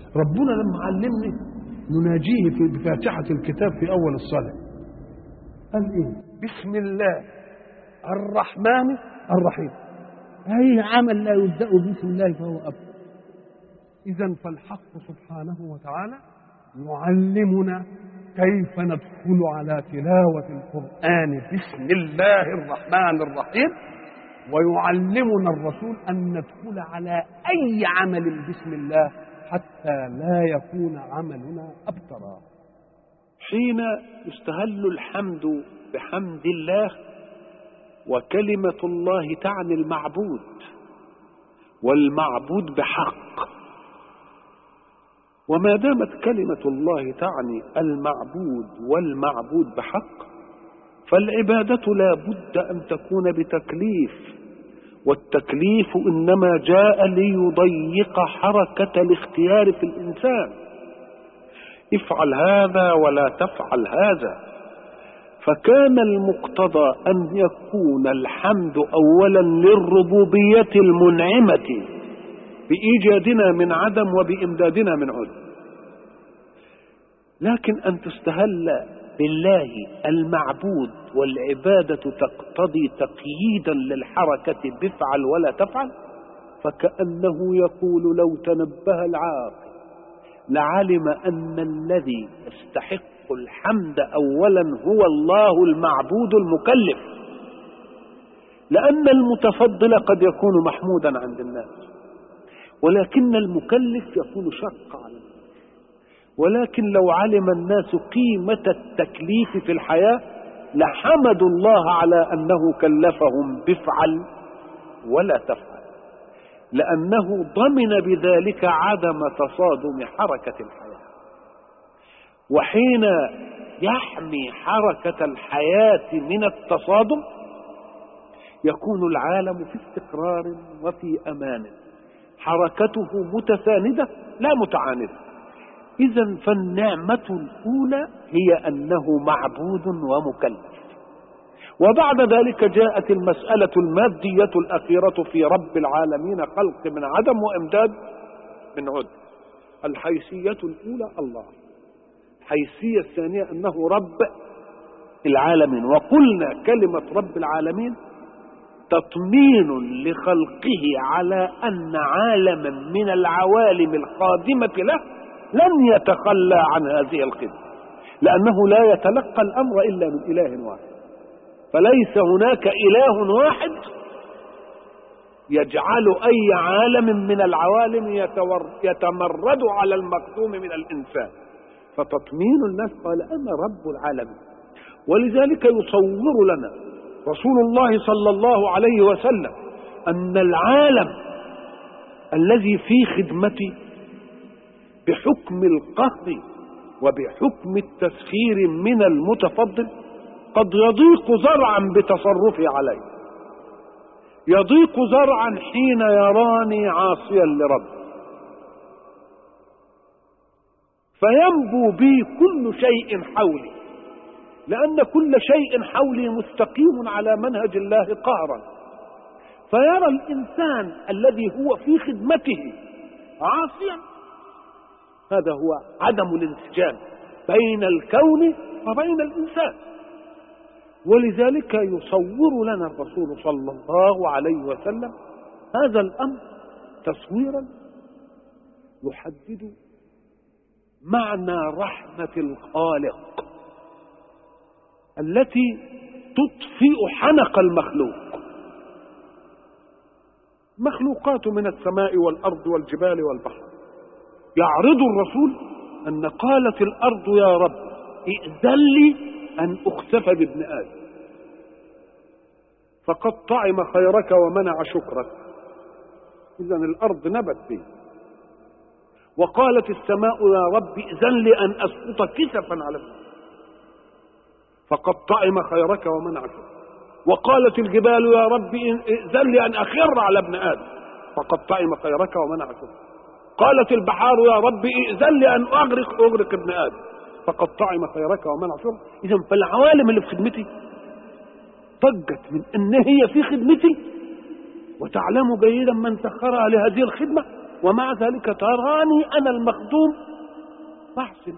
ربنا لما علمني نناجيه في بفاتحة الكتاب في أول الصلاة قال إيه بسم الله الرحمن الرحيم أي عمل لا يبدأ بسم الله فهو أبدا إذا فالحق سبحانه وتعالى يعلمنا كيف ندخل على تلاوة القرآن بسم الله الرحمن الرحيم ويعلمنا الرسول أن ندخل على أي عمل بسم الله حتى لا يكون عملنا أبترا حين يستهل الحمد بحمد الله وكلمة الله تعني المعبود والمعبود بحق وما دامت كلمة الله تعني المعبود والمعبود بحق فالعبادة لا بد أن تكون بتكليف والتكليف إنما جاء ليضيق حركة الاختيار في الإنسان افعل هذا ولا تفعل هذا فكان المقتضى أن يكون الحمد أولا للربوبية المنعمة بإيجادنا من عدم وبإمدادنا من عدم لكن أن تستهل بالله المعبود والعبادة تقتضي تقييدا للحركة بفعل ولا تفعل فكأنه يقول لو تنبه العاقل لعلم أن الذي يستحق الحمد أولا هو الله المعبود المكلف لأن المتفضل قد يكون محمودا عند الناس ولكن المكلف يكون شق على الناس ولكن لو علم الناس قيمة التكليف في الحياة لحمدوا الله على أنه كلفهم بفعل ولا تفعل لأنه ضمن بذلك عدم تصادم حركة الحياة وحين يحمي حركة الحياة من التصادم يكون العالم في استقرار وفي أمان حركته متساندة لا متعاندة إذا فالنعمة الأولى هي أنه معبود ومكلف وبعد ذلك جاءت المسألة المادية الأخيرة في رب العالمين خلق من عدم وإمداد من عد الحيثية الأولى الله الحيثية الثانية أنه رب العالمين وقلنا كلمة رب العالمين تطمين لخلقه على أن عالما من العوالم القادمة له لن يتخلى عن هذه الخدمة لأنه لا يتلقى الأمر إلا من إله واحد فليس هناك إله واحد يجعل أي عالم من العوالم يتمرد على المقدوم من الإنسان فتطمين الناس قال أنا رب العالمين ولذلك يصور لنا رسول الله صلى الله عليه وسلم أن العالم الذي في خدمتي بحكم القهر وبحكم التسخير من المتفضل قد يضيق زرعا بتصرفي عليه يضيق زرعا حين يراني عاصيا لربي فينبو بي كل شيء حولي لأن كل شيء حولي مستقيم على منهج الله قهرا فيرى الإنسان الذي هو في خدمته عاصيا هذا هو عدم الانسجام بين الكون وبين الإنسان ولذلك يصور لنا الرسول صلى الله عليه وسلم هذا الأمر تصويرا يحدد معنى رحمة الخالق التي تطفئ حنق المخلوق مخلوقات من السماء والأرض والجبال والبحر يعرض الرسول أن قالت الأرض يا رب ائذن لي أن أخسف بابن آدم فقد طعم خيرك ومنع شكرك إذا الأرض نبت فيه وقالت السماء يا رب ائذن لي أن أسقط كسفا على ابن فقد طعم خيرك ومنع شكرك وقالت الجبال يا رب ائذن لي أن أخر على ابن آدم فقد طعم خيرك ومنع شكرك قالت البحار يا رب ائذن لي أن أغرق أغرق ابن آدم فقد طعم خيرك ومنع شكرك إذا فالعوالم اللي في خدمتي ضجت من ان هي في خدمتي وتعلم جيدا من سخرها لهذه الخدمة ومع ذلك تراني أنا المخدوم بحسن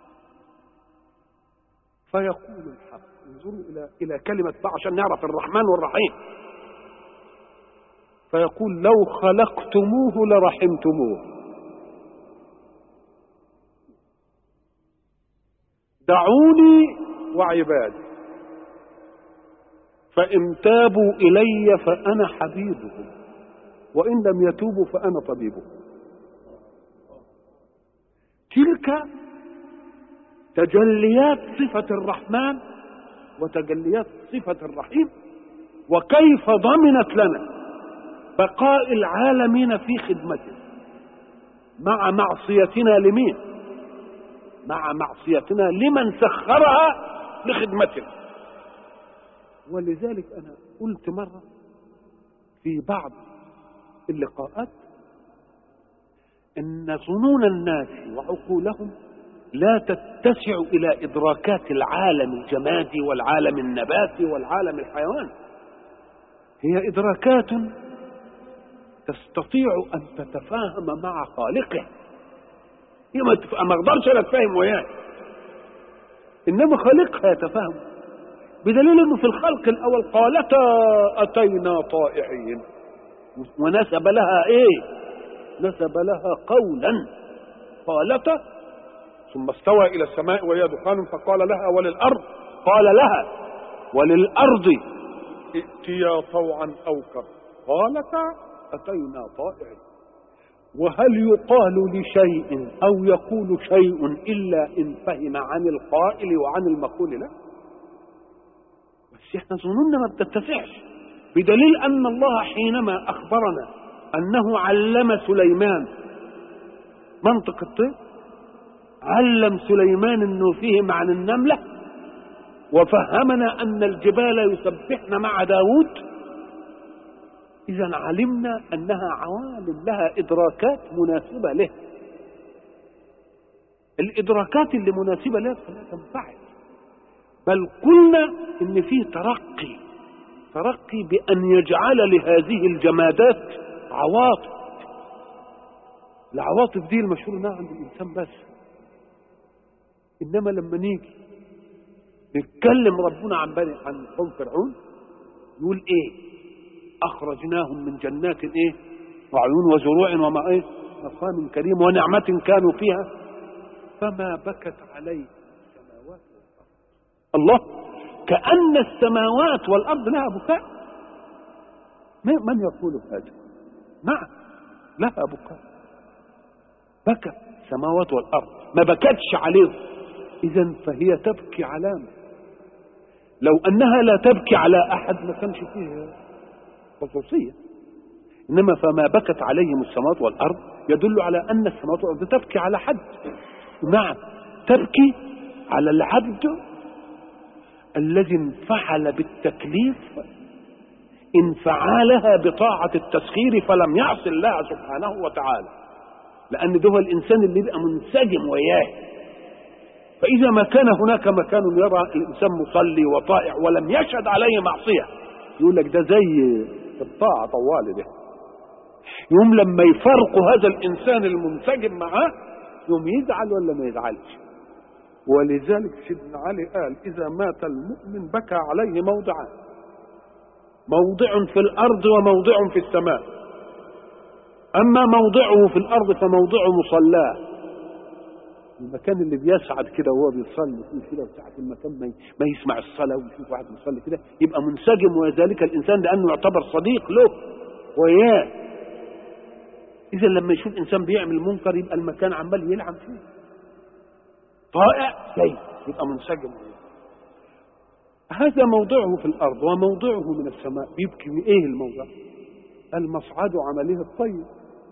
فيقول الحق انظروا إلى إلى كلمة بقى عشان نعرف الرحمن والرحيم فيقول لو خلقتموه لرحمتموه دعوني وعبادي فإن تابوا إلي فأنا حبيبهم وإن لم يتوبوا فأنا طبيبهم تلك تجليات صفة الرحمن وتجليات صفة الرحيم وكيف ضمنت لنا بقاء العالمين في خدمته مع معصيتنا لمين مع معصيتنا لمن سخرها لخدمتنا ولذلك انا قلت مره في بعض اللقاءات ان ظنون الناس وعقولهم لا تتسع الى ادراكات العالم الجمادي والعالم النباتي والعالم الحيواني هي ادراكات تستطيع ان تتفاهم مع خالقه هي ما تف... ما اقدرش انا اتفاهم وياه انما خالقها يتفاهم بدليل انه في الخلق الاول قالتا اتينا طائعين ونسب لها ايه نسب لها قولا قالتا ثم استوى الى السماء وهي دخان فقال لها وللارض قال لها وللارض ائتيا طوعا او كرها قالتا اتينا طائعين وهل يقال لشيء او يقول شيء الا ان فهم عن القائل وعن المقول له بس احنا ظنوننا ما بتتسعش بدليل ان الله حينما اخبرنا انه علم سليمان منطق الطير علم سليمان انه فهم عن النمله وفهمنا ان الجبال يسبحن مع داود إذا علمنا أنها عوالم لها إدراكات مناسبة له الإدراكات اللي مناسبة له فلا تنفعل بل قلنا إن فيه ترقي ترقي بأن يجعل لهذه الجمادات عواطف العواطف دي المشهور انها عند الانسان بس انما لما نيجي نتكلم ربنا عن بني عن قوم فرعون يقول ايه اخرجناهم من جنات ايه وعيون وزروع وما ايه مقام كريم ونعمة كانوا فيها فما بكت عليه السماوات والارض الله كأن السماوات والارض لها بكاء من يقول هذا نعم لها بكاء بكى السماوات والارض ما بكتش عليهم اذا فهي تبكي علامه لو انها لا تبكي على احد ما كانش فيه خصوصيه انما فما بكت عليهم السماوات والارض يدل على ان السماوات والارض تبكي على حد نعم تبكي على العبد الذي انفعل بالتكليف انفعالها بطاعة التسخير فلم يعص الله سبحانه وتعالى لأن ده هو الإنسان اللي يبقى منسجم وياه فإذا ما كان هناك مكان يرى الإنسان مصلي وطائع ولم يشهد عليه معصية يقول لك ده زي الطاعة طوال ده يوم لما يفرقوا هذا الإنسان المنسجم معاه يوم يزعل ولا ما يزعلش ولذلك سيدنا علي قال إذا مات المؤمن بكى عليه موضعان موضع في الأرض وموضع في السماء أما موضعه في الأرض فموضع مصلاه المكان اللي بيسعد كده وهو بيصلي فيه كده وساعة المكان ما ما يسمع الصلاة ويشوف واحد بيصلي كده يبقى منسجم وذلك الإنسان لأنه يعتبر صديق له وياه إذا لما يشوف إنسان بيعمل منكر يبقى المكان عمال يلعب فيه طائع جاي يبقى منسجم وياه هذا موضعه في الأرض وموضعه من السماء بيبكي من إيه الموضع؟ المصعد عمله الطيب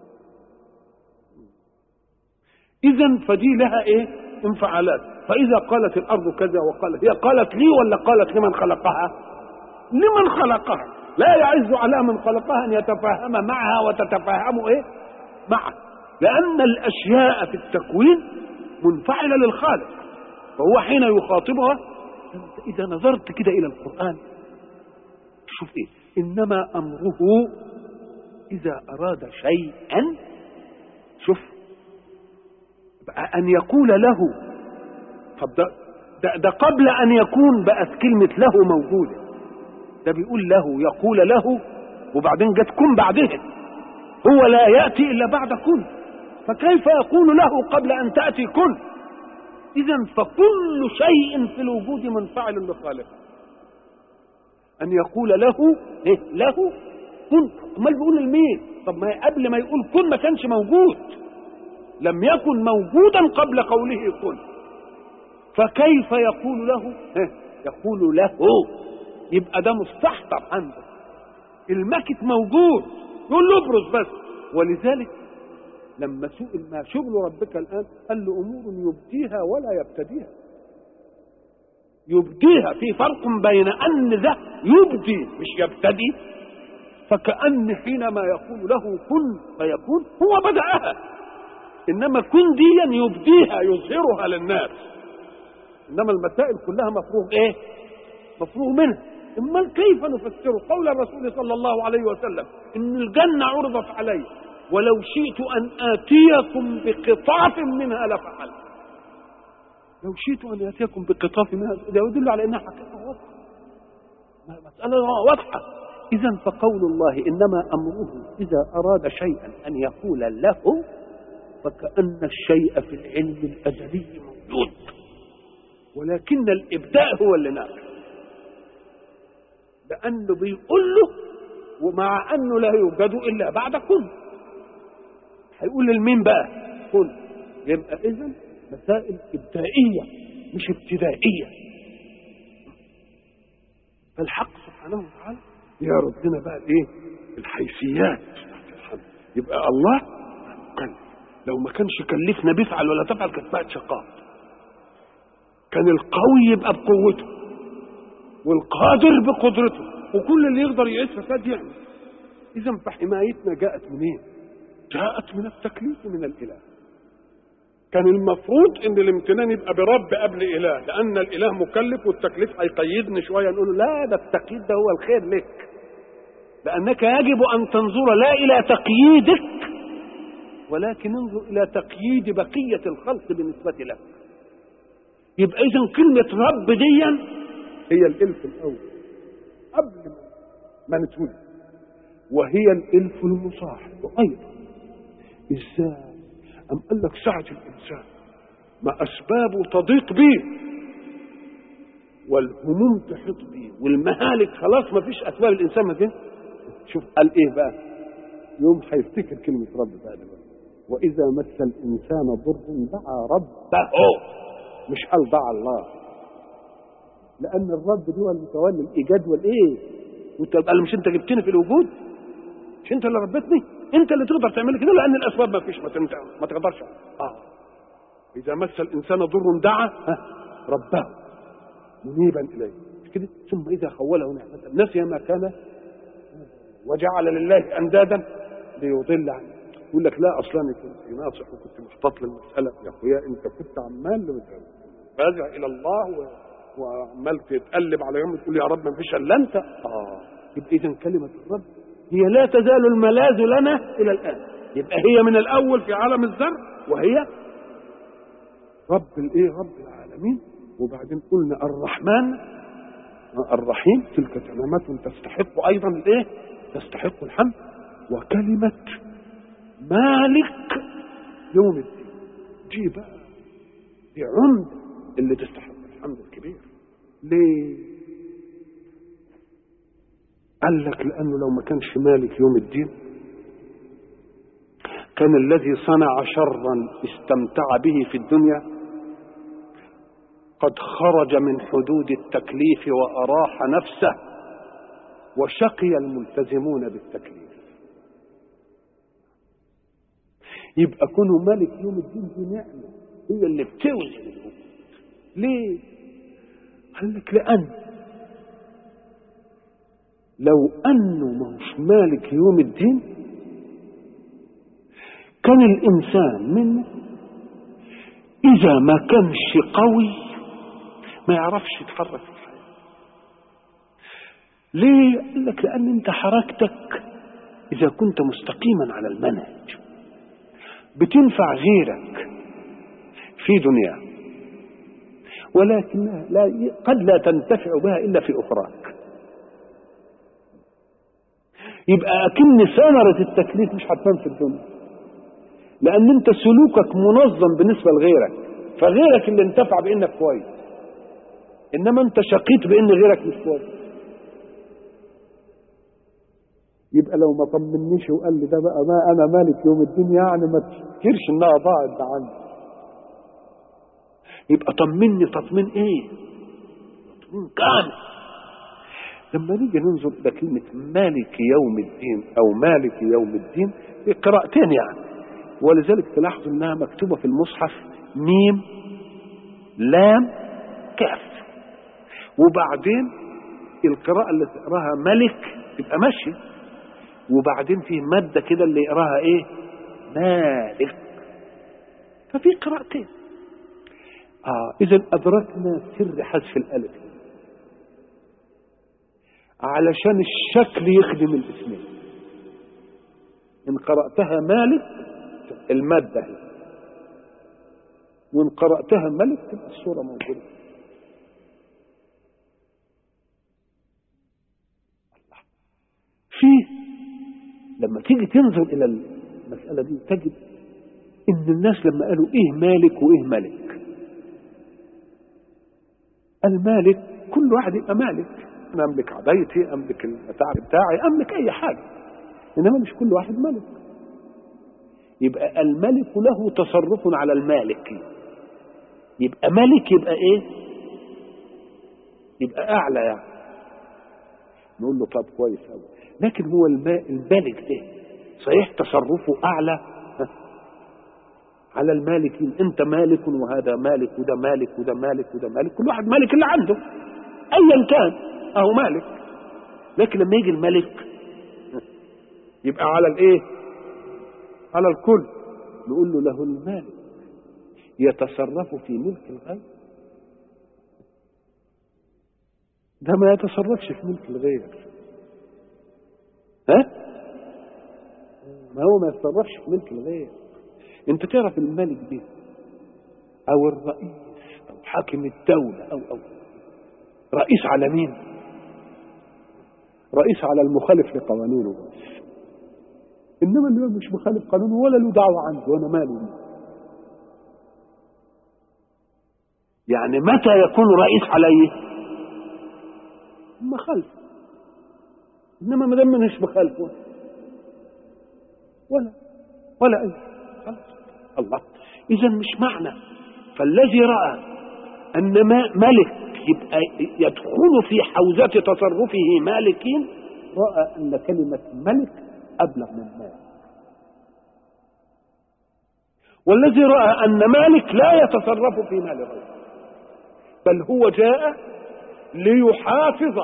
اذا فدي لها ايه انفعالات فاذا قالت الارض كذا وقالت هي قالت لي ولا قالت لمن خلقها لمن خلقها لا يعز على من خلقها ان يتفاهم معها وتتفاهم ايه معه لان الاشياء في التكوين منفعله للخالق فهو حين يخاطبها اذا نظرت كده الى القران شوف ايه انما امره اذا اراد شيئا شوف بقى أن يقول له طب ده, ده, ده قبل أن يكون بقت كلمة له موجودة ده بيقول له يقول له وبعدين جت كن بعدها هو لا يأتي إلا بعد كن فكيف يقول له قبل أن تأتي كن إذا فكل شيء في الوجود منفعل لخالقه أن يقول له إيه له كن أمال بيقول لمين طب ما قبل ما يقول كن ما كانش موجود لم يكن موجودا قبل قوله كن فكيف يقول له إيه؟ يقول له يبقى ده مستحضر عنده المكت موجود يقول له ابرز بس ولذلك لما سئل ما شغل ربك الان قال له امور يبديها ولا يبتديها يبديها في فرق بين ان ذا يبدي مش يبتدي فكأن حينما يقول له كن فيكون هو بدأها إنما كن ديا يبديها يظهرها للناس إنما المسائل كلها مفروغ إيه؟ مفروغ منها امال كيف نفسر قول الرسول صلى الله عليه وسلم ان الجنه عرضت علي ولو شئت ان اتيكم بقطاف منها لفعلت لو شئت ان اتيكم بقطاف منها ده يدل على انها حقيقه واضحه مساله واضحه اذا فقول الله انما امره اذا اراد شيئا ان يقول له فكأن الشيء في العلم الازلي موجود ولكن الابداء هو اللي ناقص لأنه بيقول له ومع أنه لا يوجد إلا بعد كن هيقول للمين بقى كن يبقى إذا مسائل إبدائية مش ابتدائية فالحق سبحانه وتعالى يعرض لنا بقى الايه الحيثيات يبقى الله كلف لو ما كانش كلفنا بيفعل ولا تفعل كانت بقت شقاء كان القوي يبقى بقوته والقادر بقدرته وكل اللي يقدر يعيش فساد يعمل اذا فحمايتنا جاءت منين جاءت من التكليف من الاله كان المفروض ان الامتنان يبقى برب قبل اله لان الاله مكلف والتكليف هيقيدني شويه نقول لا ده التقييد ده هو الخير لك لانك يجب ان تنظر لا الى تقييدك ولكن انظر الى تقييد بقيه الخلق بالنسبه لك يبقى اذا كلمه رب ديا هي الالف الاول قبل ما نتولد وهي الالف المصاحب ايضا ازاي ام قال لك سعه الانسان ما اسبابه تضيق بيه والهموم تحيط بيه والمهالك خلاص ما فيش اسباب الانسان ما فين شوف قال ايه بقى يوم هيفتكر كلمه رب بقى دلوقتي واذا مس الانسان ضر دعا ربه مش قال دعا الله لان الرب دي هو المتولي الايجاد والايه وانت قال مش انت جبتني في الوجود مش انت اللي ربيتني انت اللي تقدر تعمل كده لان الاسباب ما فيش ما, تنت... ما تقدرش اه اذا مس الانسان ضر دعا ها ربه منيبا اليه مش كده ثم اذا خوله نعمه نسي ما كان وجعل لله اندادا ليضل عنه يقول لك لا اصلا انا كنت ناصح وكنت محتاط للمساله يا اخويا انت كنت عمال راجع الى الله و... وعمال تتقلب على يوم تقول يا رب ما فيش الا انت اه يبقى اذا كلمه الرب هي لا تزال الملاذ لنا الى الان يبقى هي من الاول في عالم الذر وهي رب الايه رب العالمين وبعدين قلنا الرحمن الرحيم تلك كلمات تستحق ايضا الايه تستحق الحمد وكلمه مالك يوم الدين دي بقى دي عمد اللي تستحق الحمد الكبير ليه قال لك لانه لو ما كانش مالك يوم الدين كان الذي صنع شرا استمتع به في الدنيا قد خرج من حدود التكليف واراح نفسه وشقي الملتزمون بالتكليف يبقى كونه ملك يوم الدين دي نعمه هي اللي بتوزن الامور ليه قال لك لان لو انه مش مالك يوم الدين كان الانسان منه اذا ما كانش قوي ما يعرفش يتحرك في الحياه ليه قال لك لان انت حركتك اذا كنت مستقيما على المنهج بتنفع غيرك في دنياه ولكنها لا قد لا تنتفع بها الا في اخراك يبقى اكن ثمره التكليف مش هتبان في الدنيا لان انت سلوكك منظم بالنسبه لغيرك فغيرك اللي انتفع بانك كويس انما انت شقيت بان غيرك مش كويس يبقى لو ما طمنيش وقال لي ده بقى ما انا مالك يوم الدين يعني ما تفكرش انها ضاعت ده عندي يبقى طمني تطمين ايه تطمين كامل لما نيجي ننظر الى كلمه مالك يوم الدين او مالك يوم الدين في قراءتين يعني ولذلك تلاحظوا انها مكتوبه في المصحف ميم لام كاف وبعدين القراءه اللي تقراها ملك تبقى ماشيه وبعدين فيه ماده كده اللي يقراها ايه مالك ففي قراءتين اه اذا ادركنا سر حذف الالف علشان الشكل يخدم الاسمين ان قراتها مالك الماده هي وان قراتها ملك تبقى الصوره موجوده فيه لما تيجي تنظر الى المساله دي تجد ان الناس لما قالوا ايه مالك وايه ملك المالك كل واحد يبقى مالك انا املك عبايتي املك المتاع بتاعي املك اي حاجه انما مش كل واحد ملك يبقى الملك له تصرف على المالك يبقى ملك يبقى ايه يبقى اعلى يعني نقول له طب كويس قوي لكن هو المالك ده صحيح تصرفه اعلى على المالكين انت مالك وهذا مالك وده مالك وده مالك وده مالك كل واحد مالك اللي عنده ايا كان اهو مالك لكن لما يجي الملك يبقى على الايه على الكل نقول له له المالك يتصرف في ملك الغير ده ما يتصرفش في ملك الغير ها ما هو ما يتصرفش في ملك الغير انت تعرف الملك ده او الرئيس او حاكم الدولة او او رئيس على مين رئيس على المخالف لقوانينه بس انما اللي مش مخالف قانونه ولا له دعوة عنده وانا مالي يعني متى يكون رئيس عليه مخالف انما ما دام مش مخالفه ولا ولا اي خلاص الله اذا مش معنى فالذي راى ان ملك يبقى يدخل في حوزه تصرفه مالكين راى ان كلمه ملك ابلغ من مالك والذي راى ان مالك لا يتصرف في مال غيره بل هو جاء ليحافظ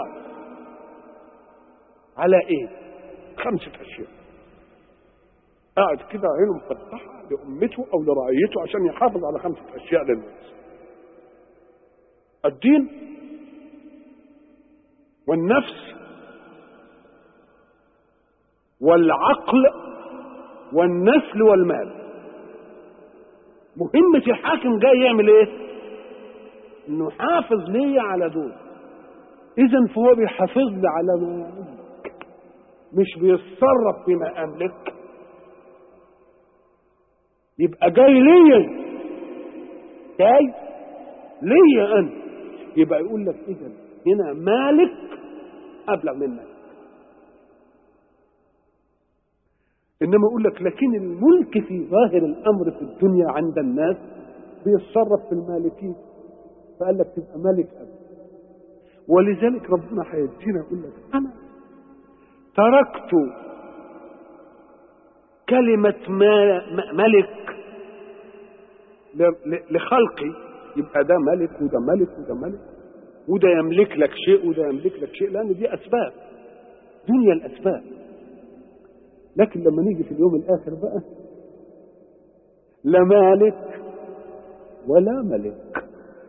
على ايه خمسه اشياء قاعد كده عينه مفتحه لامته او لرعيته عشان يحافظ على خمسه اشياء للناس الدين والنفس والعقل والنسل والمال مهمة الحاكم جاي يعمل ايه انه حافظ ليا على دول اذا فهو بيحافظ لي على ما يملك مش بيتصرف فيما املك يبقى جاي ليا جاي ليا انا يبقى يقول لك اذا هنا مالك ابلغ منك انما يقول لك لكن الملك في ظاهر الامر في الدنيا عند الناس بيتصرف في المالكين فقال لك تبقى ملك أبدا ولذلك ربنا هيدينا يقول لك انا تركت كلمة ما ملك لخلقي يبقى ده ملك وده ملك وده ملك وده يملك لك شيء وده يملك لك شيء لأن دي أسباب دنيا الأسباب لكن لما نيجي في اليوم الآخر بقى لا مالك ولا ملك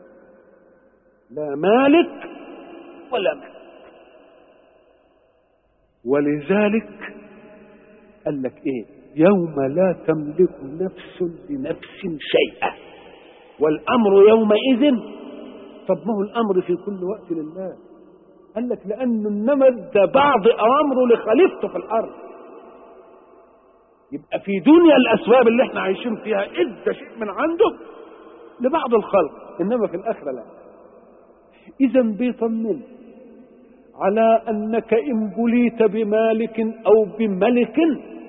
لا مالك ولا ملك ولذلك قال لك ايه يوم لا تملك نفس لنفس شيئا والامر يومئذ طب ما هو الامر في كل وقت لله قال لك لانه انما ده بعض اوامره لخليفته في الارض يبقى في دنيا الاسباب اللي احنا عايشين فيها ادى شيء من عنده لبعض الخلق انما في الاخره لا اذا بيطمن على انك ان بليت بمالك او بملك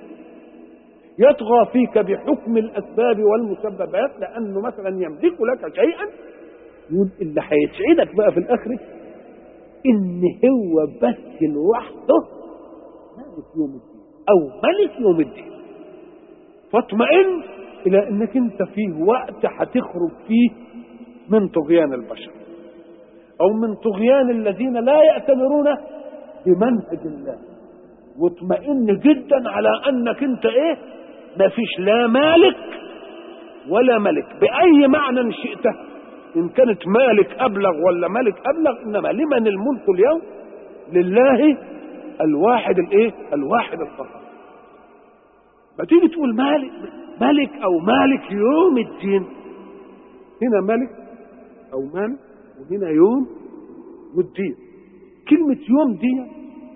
يطغى فيك بحكم الاسباب والمسببات لانه مثلا يملك لك شيئا يقول اللي هيسعدك بقى في الاخره ان هو بس لوحده مالك يوم الدين او ملك يوم الدين فاطمئن الى انك انت في وقت هتخرج فيه من طغيان البشر او من طغيان الذين لا يأتمرون بمنهج الله واطمئن جدا على انك انت ايه ما فيش لا مالك ولا ملك باي معنى شئته ان كانت مالك ابلغ ولا ملك ابلغ انما لمن الملك اليوم لله الواحد الايه الواحد القهار ما تيجي تقول مالك ملك او مالك يوم الدين هنا ملك او مالك وهنا يوم والدين كلمة يوم دي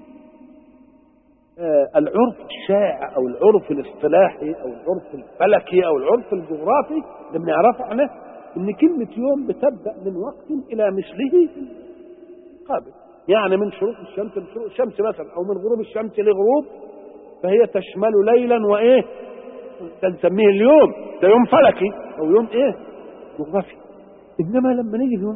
آه العرف الشائع او العرف الاصطلاحي او العرف الفلكي او العرف الجغرافي اللي بنعرفه عنه ان كلمة يوم بتبدأ من وقت الى مثله قابل يعني من شروق الشمس لشروق الشمس مثلا او من غروب الشمس لغروب فهي تشمل ليلا وايه ده نسميه اليوم ده يوم فلكي او يوم ايه جغرافي انما لما نيجي يوم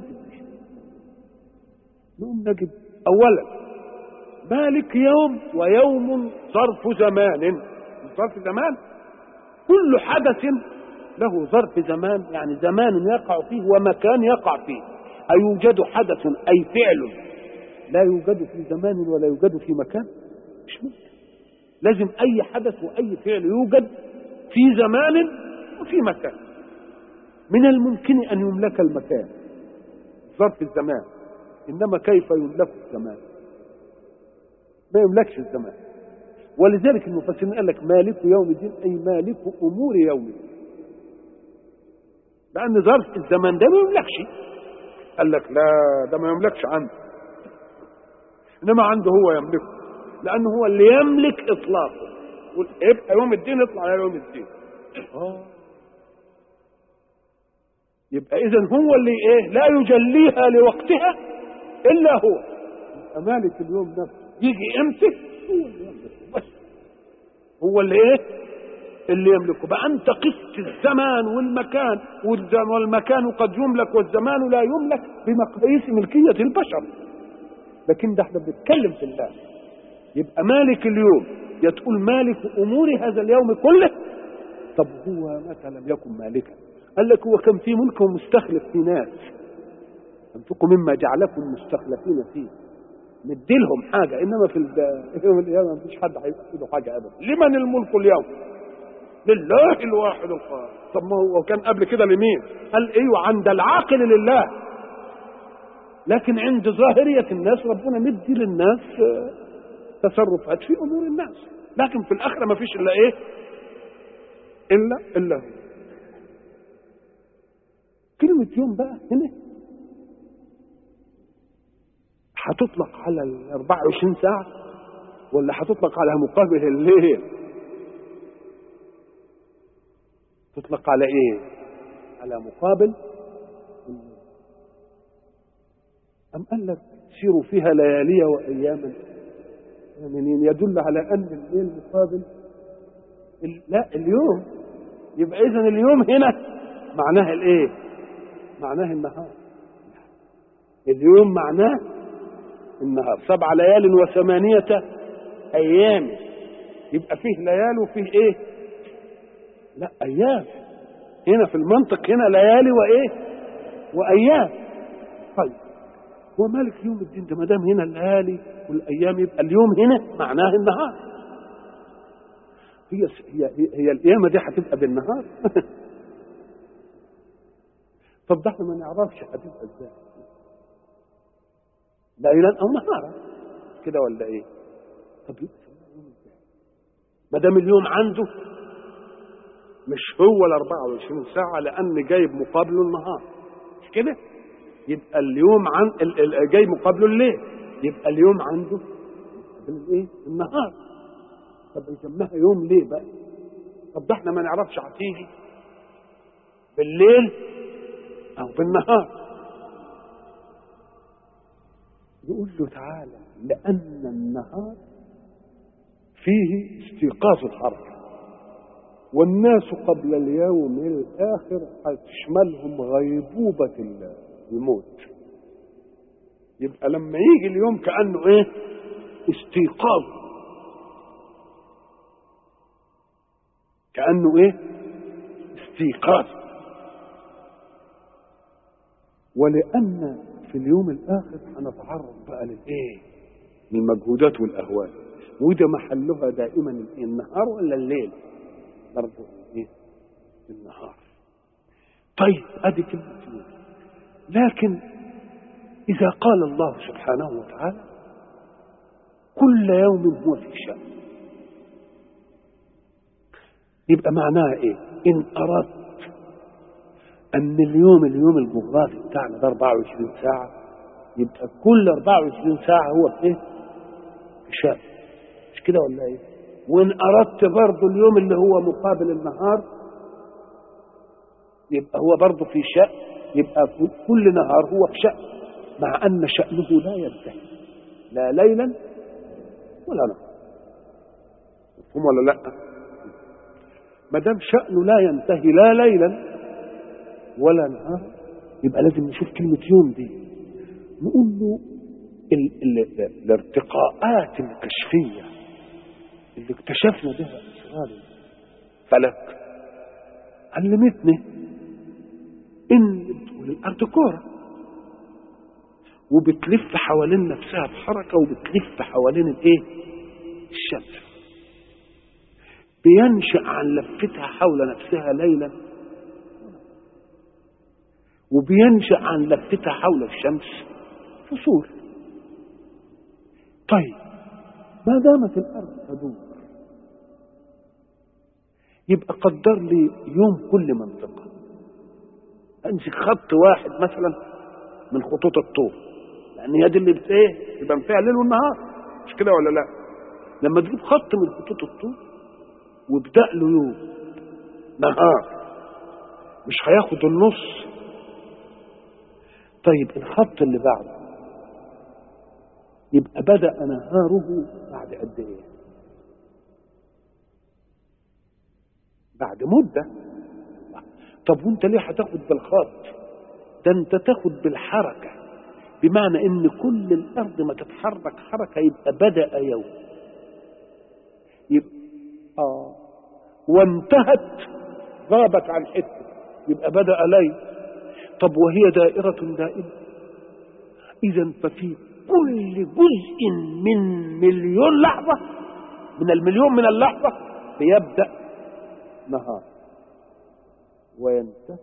نقوم نجد اولا مالك يوم ويوم ظرف زمان ظرف زمان كل حدث له ظرف زمان يعني زمان يقع فيه ومكان يقع فيه أيوجد حدث أي فعل لا يوجد في زمان ولا يوجد في مكان مش ممكن لازم أي حدث وأي فعل يوجد في زمان وفي مكان من الممكن أن يملك المكان ظرف الزمان إنما كيف يملك الزمان ما يملكش الزمان ولذلك المفسرين قال لك مالك يوم الدين أي مالك أمور يوم الدين لأن ظرف الزمان ده ما يملكش قال لك لا ده ما يملكش عنده إنما عنده هو يملكه لأنه هو اللي يملك إطلاقه يقول يبقى يوم الدين يطلع على يوم الدين آه. يبقى إذا هو اللي إيه لا يجليها لوقتها إلا هو يبقى مالك اليوم نفسه يجي امتى هو اللي يملكه بس هو اللي ايه اللي يملكه بقى انت قست الزمان والمكان والمكان قد يملك والزمان لا يملك بمقاييس ملكية البشر لكن ده احنا بنتكلم في الله يبقى مالك اليوم يا تقول مالك امور هذا اليوم كله طب هو متى لم يكن مالكا قال لك هو كان في ملك ومستخلف في ناس انفقوا مما جعلكم مستخلفين فيه نديلهم حاجة إنما في يوم القيامة ما فيش حد هيبقى له حاجة أبدا لمن الملك اليوم لله الواحد القهار طب ما هو كان قبل كده لمين قال ايوه عند العاقل لله لكن عند ظاهرية الناس ربنا مدي للناس تصرفات في أمور الناس لكن في الآخرة ما فيش إلا إيه إلا إلا هو كلمة يوم بقى هنا هتطلق على ال 24 ساعة ولا هتطلق على مقابل الليل تطلق على ايه على مقابل أم قال لك سيروا فيها ليالي وأياما آمنين يدل على أن الليل مقابل ال... لا اليوم يبقى إذا اليوم هنا معناها الإيه؟ معناه النهار اليوم معناه النهار سبع ليال وثمانية أيام يبقى فيه ليال وفيه إيه لا أيام هنا في المنطق هنا ليالي وإيه وأيام طيب هو مالك يوم الدين ده ما دام هنا الليالي والأيام يبقى اليوم هنا معناه النهار هي هي هي القيامة دي هتبقى بالنهار طب ده احنا ما نعرفش هتبقى ازاي ليلا او نهارا كده ولا ايه طب ما دام اليوم عنده مش هو ال 24 ساعة لأن جايب مقابله النهار مش كده؟ يبقى اليوم عن ال- ال- جاي مقابله الليل يبقى اليوم عنده الايه؟ النهار طب يسميها يوم ليه بقى؟ طب ده احنا ما نعرفش هتيجي بالليل او بالنهار يقول له تعالى لأن النهار فيه استيقاظ الحركة والناس قبل اليوم الآخر هتشملهم غيبوبة الموت يبقى لما يجي اليوم كأنه ايه استيقاظ كأنه ايه استيقاظ ولأن في اليوم الآخر هنتعرض بقى للإيه؟ للمجهودات والأهوال وده محلها دائما الإيه؟ النهار ولا الليل؟ برضه إيه؟ النهار. طيب أدي كلمة يوم. لكن إذا قال الله سبحانه وتعالى كل يوم هو في شأن يبقى معناها إيه؟ إن أردت ان اليوم اليوم الجغرافي بتاعنا ده 24 ساعه يبقى كل 24 ساعه هو في ايه؟ في شهر مش كده ولا ايه؟ وان اردت برضه اليوم اللي هو مقابل النهار يبقى هو برضه في شأن يبقى كل نهار هو في شأن مع ان شأنه لا ينتهي لا ليلا ولا نهار مفهوم ولا لا؟ ما دام شأنه لا ينتهي لا ليلا ولا نهار يبقى لازم نشوف كلمة يوم دي نقول له ال ال الارتقاءات الكشفية اللي اكتشفنا بها أسرار الفلك علمتنا إن بتقول الأرض كورة وبتلف حوالين نفسها بحركة وبتلف حوالين الإيه؟ الشمس بينشأ عن لفتها حول نفسها ليلا وبينشأ عن لفتها حول الشمس فصول طيب ما دامت الأرض تدور يبقى قدر لي يوم كل منطقة أمسك خط واحد مثلا من خطوط الطول لأن هي دي اللي بت إيه؟ يبقى فيها الليل والنهار مش كده ولا لا؟ لما تجيب خط من خطوط الطول وابدأ له يوم نهار مش هياخد النص طيب الخط اللي بعده يبقى بدأ نهاره بعد قد ايه بعد مدة طب وانت ليه هتاخد بالخط ده انت تاخد بالحركة بمعنى ان كل الارض ما تتحرك حركة يبقى بدأ يوم يبقى اه وانتهت غابت عن حته يبقى بدأ ليل طب وهي دائرة دائمة إذا ففي كل جزء من مليون لحظة من المليون من اللحظة بيبدأ نهار وينتهي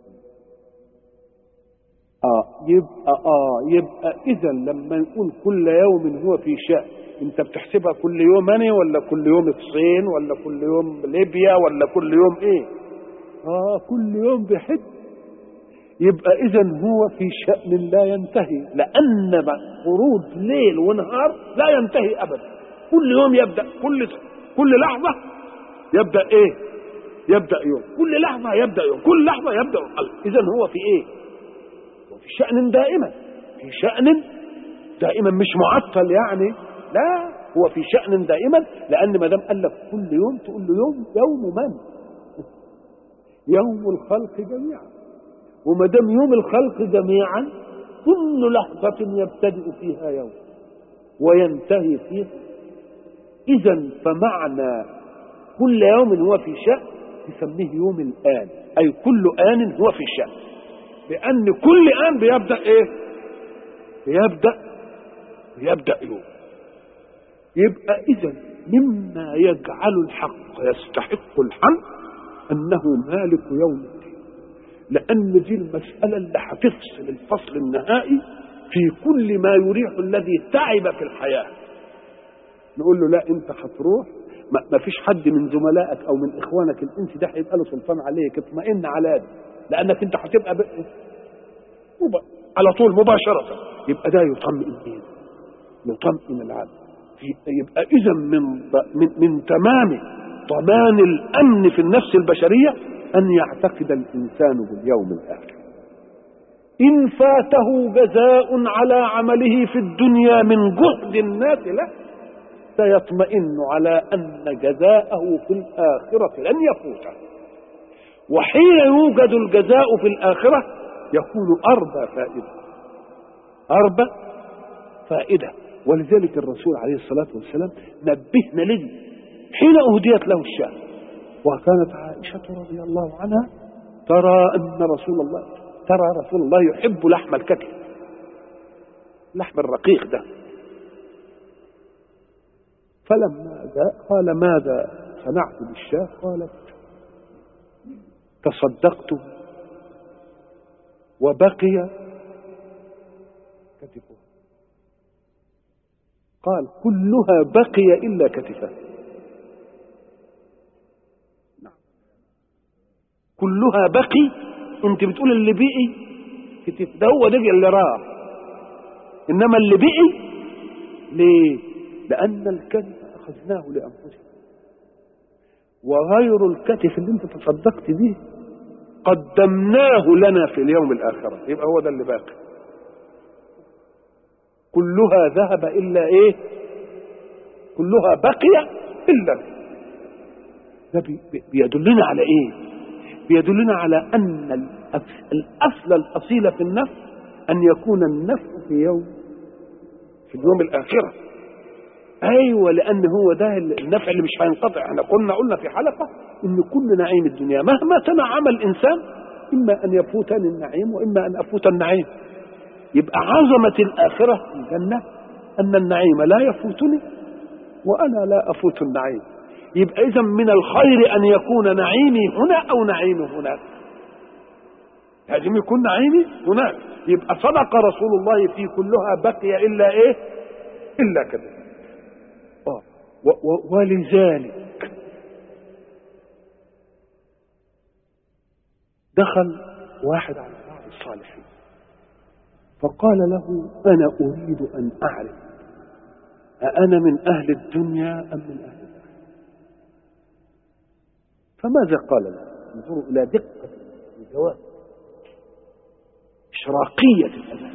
اه يبقى اه يبقى اذا لما نقول كل يوم هو في شأن انت بتحسبها كل يوم انا ولا كل يوم الصين ولا كل يوم ليبيا ولا كل يوم ايه اه كل يوم بحد يبقى اذا هو في شأن لا ينتهي لان خروج ليل ونهار لا ينتهي ابدا كل يوم يبدا كل كل لحظه يبدا ايه يبدا يوم كل لحظه يبدا يوم كل لحظه يبدا اذا هو في ايه هو في شأن دائما في شأن دائما مش معطل يعني لا هو في شأن دائما لأن ما دام قال لك كل يوم تقول له يوم يوم من؟ يوم الخلق جميعا وما دام يوم الخلق جميعا كل لحظة يبتدئ فيها يوم وينتهي فيه إذا فمعنى كل يوم هو في شأن تسميه يوم الآن أي كل آن هو في شأن لأن كل آن بيبدأ إيه؟ بيبدأ بيبدأ يوم يبقى إذا مما يجعل الحق يستحق الحمد أنه مالك يوم الدين لأن دي المسألة اللي هتفصل الفصل النهائي في كل ما يريح الذي تعب في الحياة نقول له لا أنت هتروح ما ما فيش حد من زملائك او من اخوانك الانس ده هيبقى له سلطان عليك اطمئن على ده لانك انت هتبقى ب... مب... على طول مباشره يبقى ده يطمئن مين؟ يطمئن العبد في- يبقى اذا من من من تمام ضمان الامن في النفس البشريه ان يعتقد الانسان باليوم الاخر ان فاته جزاء على عمله في الدنيا من جهد الناس له سيطمئن على ان جزاءه في الاخره لن يفوته وحين يوجد الجزاء في الاخره يكون اربى فائده اربى فائده ولذلك الرسول عليه الصلاه والسلام نبهنا لدي حين اهديت له الشاه وكانت عائشه رضي الله عنها ترى ان رسول الله ترى رسول الله يحب لحم الكتف لحم الرقيق ده فلما جاء قال ماذا صنعت بالشاه قالت تصدقت وبقي كتفه قال كلها بقي الا كتفه نعم. كلها بقي انت بتقول اللي بقي كتف ده هو ده اللي راح انما اللي بقي ليه لان الكتف اخذناه لانفسنا وغير الكتف اللي انت تصدقت به قدمناه لنا في اليوم الاخره يبقى هو ده اللي باقي كلها ذهب الا ايه كلها بقي الا ده بي- بي- بيدلنا على ايه بيدلنا على ان الأف- الاصل الاصيل في النفس ان يكون النفس في يوم في اليوم الاخره ايوه لان هو ده النفع اللي مش هينقطع احنا قلنا قلنا في حلقه ان كل نعيم الدنيا مهما تنعم الانسان اما ان يفوتني النعيم واما ان افوت النعيم يبقى عظمه الاخره في الجنه ان النعيم لا يفوتني وانا لا افوت النعيم يبقى اذا من الخير ان يكون نعيمي هنا او نعيمي هناك لازم يكون نعيمي هناك يبقى صدق رسول الله في كلها بقي الا ايه الا كذا آه. و- و- ولذلك دخل واحد على بعض الصالحين فقال له انا اريد ان اعرف أأنا من أهل الدنيا أم من أهل الآخرة فماذا قال له انظروا إلى دقة الجواب إشراقية الأذان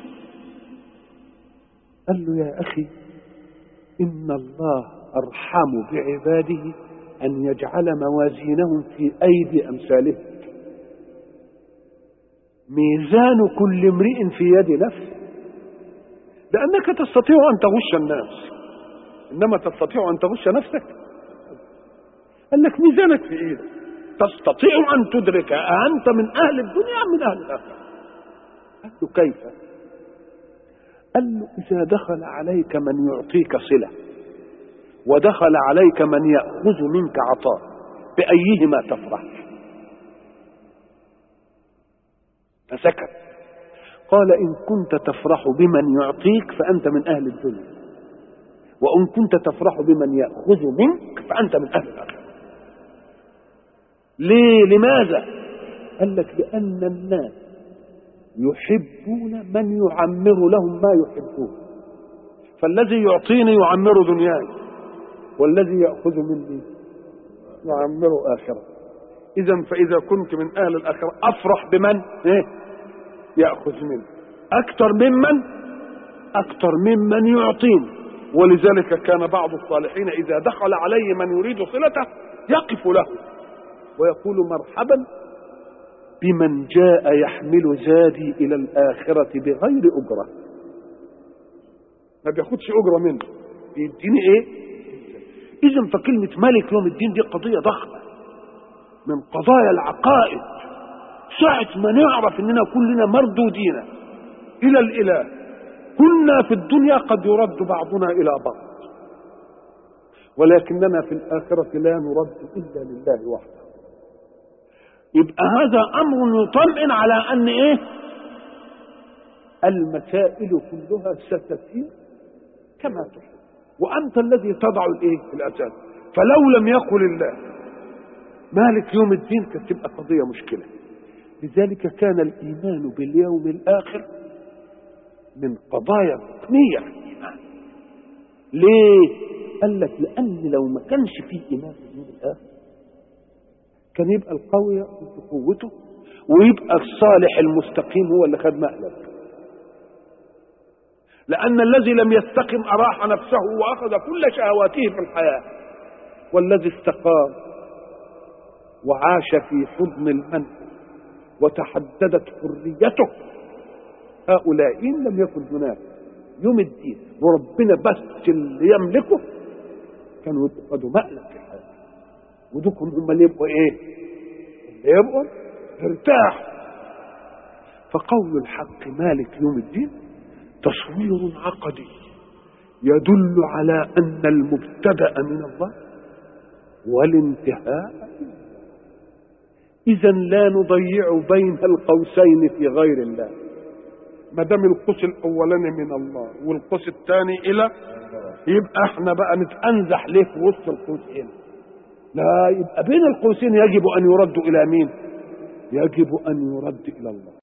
قال له يا أخي إن الله أرحم بعباده أن يجعل موازينهم في أيدي أمثالهم ميزان كل امرئ في يد نفسه لأنك تستطيع أن تغش الناس إنما تستطيع أن تغش نفسك قال لك ميزانك في إيدك تستطيع أن تدرك أنت من أهل الدنيا أم من أهل الآخرة قال له كيف قال له إذا دخل عليك من يعطيك صلة ودخل عليك من يأخذ منك عطاء بأيهما تفرح فسكت قال إن كنت تفرح بمن يعطيك فأنت من أهل الدنيا وإن كنت تفرح بمن يأخذ منك فأنت من أهل الآخرة ليه لماذا قال لك لأن الناس يحبون من يعمر لهم ما يحبون فالذي يعطيني يعمر دنياي والذي يأخذ مني يعمر آخرة إذا فإذا كنت من أهل الآخرة أفرح بمن إيه؟ يأخذ مني أكثر ممن أكثر ممن يعطيني ولذلك كان بعض الصالحين إذا دخل عليه من يريد صلته يقف له ويقول مرحبا بمن جاء يحمل زادي إلى الآخرة بغير أجرة ما بياخدش أجرة منه يديني إيه إذا فكلمة ملك يوم الدين دي قضية ضخمة من قضايا العقائد ساعة ما نعرف إننا كلنا مردودين إلى الإله كنا في الدنيا قد يرد بعضنا إلى بعض ولكننا في الآخرة لا نرد إلا لله وحده يبقى هذا أمر يطمئن على أن إيه المسائل كلها ستسير كما تحب وأنت الذي تضع الإيه الأساس فلو لم يقل الله مالك يوم الدين كانت تبقى قضيه مشكله لذلك كان الايمان باليوم الاخر من قضايا ركنيه في الايمان ليه قال لك لان لو ما كانش فيه ايمان باليوم الاخر كان يبقى القوي يأخذ قوته ويبقى الصالح المستقيم هو اللي خد مقلب لأن الذي لم يستقم أراح نفسه وأخذ كل شهواته في الحياة والذي استقام وعاش في حضن المن وتحددت حريته هؤلاء إن لم يكن هناك يوم الدين وربنا بس اللي يملكه كانوا يبقوا خدوا مقلب في الحياة ودوكم هم اللي يبقوا ايه اللي يبقوا ارتاح فقول الحق مالك يوم الدين تصوير عقدي يدل على ان المبتدا من الله والانتهاء اذا لا نضيع بين القوسين في غير الله ما دام القوس الاولاني من الله والقوس الثاني الى يبقى احنا بقى نتانزح ليه في وسط القوسين لا يبقى بين القوسين يجب ان يرد الى مين يجب ان يرد الى الله